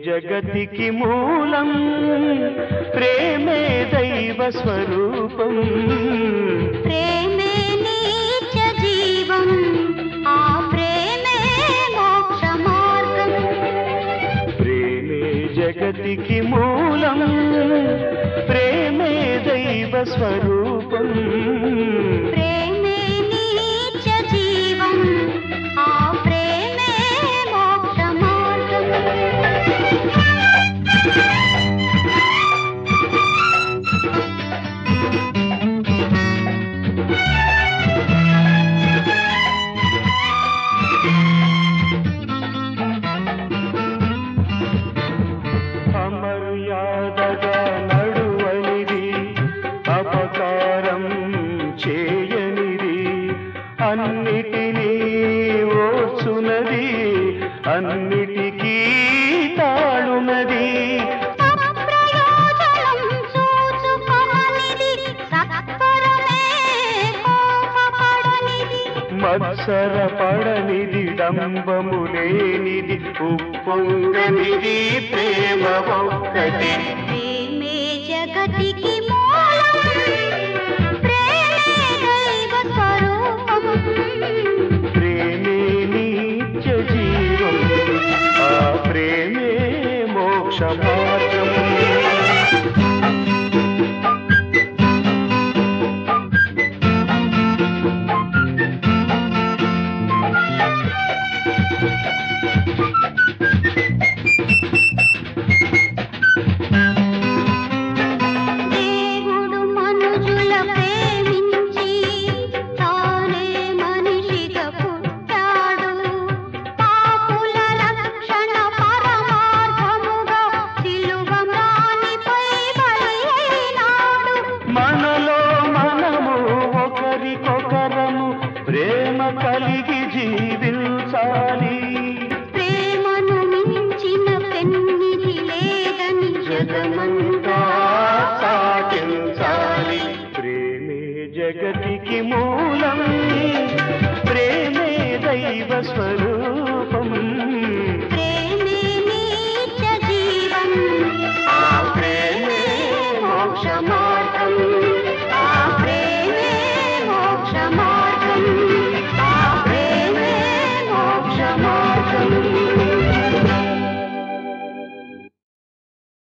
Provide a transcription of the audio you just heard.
జగతికి మూలం ప్రేమే దైవ స్వరూపం ప్రేమే నీచ జీవం ఆ ప్రేమే మోక్ష మార్గం ప్రేమే జగతికి మూలం ప్రేమే దైవ స్వరూపం ప్రేమే నీచ జీవం ఆ ప్రేమే మోక్ష మార్గం అమర్యాదగా నడువనిది అపకారం చేయనిది అన్నిటినీ ఓర్చునది అన్నిటికీ తాళునది అప్రయోజనం చూచుకొననిది సత్వరమే కోపపడనిది మత్సరపడనిది డంబము లేనిది ఉప్పొంగనిది ప్రేమ ఒక్కటి ప్రేమే జగతికి మూలం ప్రేమే దైవ స్వరూపం ప్రేమే నిత్య జీవం ఆ ప్రేమే మోక్ష మార్గం దేవుడు మనుజుల ప్రేమించి తానే మనిషిగా పుట్టాడు పాపుల రక్షణ పరమార్థముగా సిలువ మ్రానిపై బలైనాడు మనలో మనము ఒకరికొకరము ప్రేమ కలిగి జీవించాలి ప్రేమను మించిన పెన్నిది లేదని జగమంతా సాగించాలి ప్రేమే జగతికి మూలం ప్రేమే దైవ స్వరూపం ప్రేమే నీచ జీవం ఆ ప్రేమే మోక్ష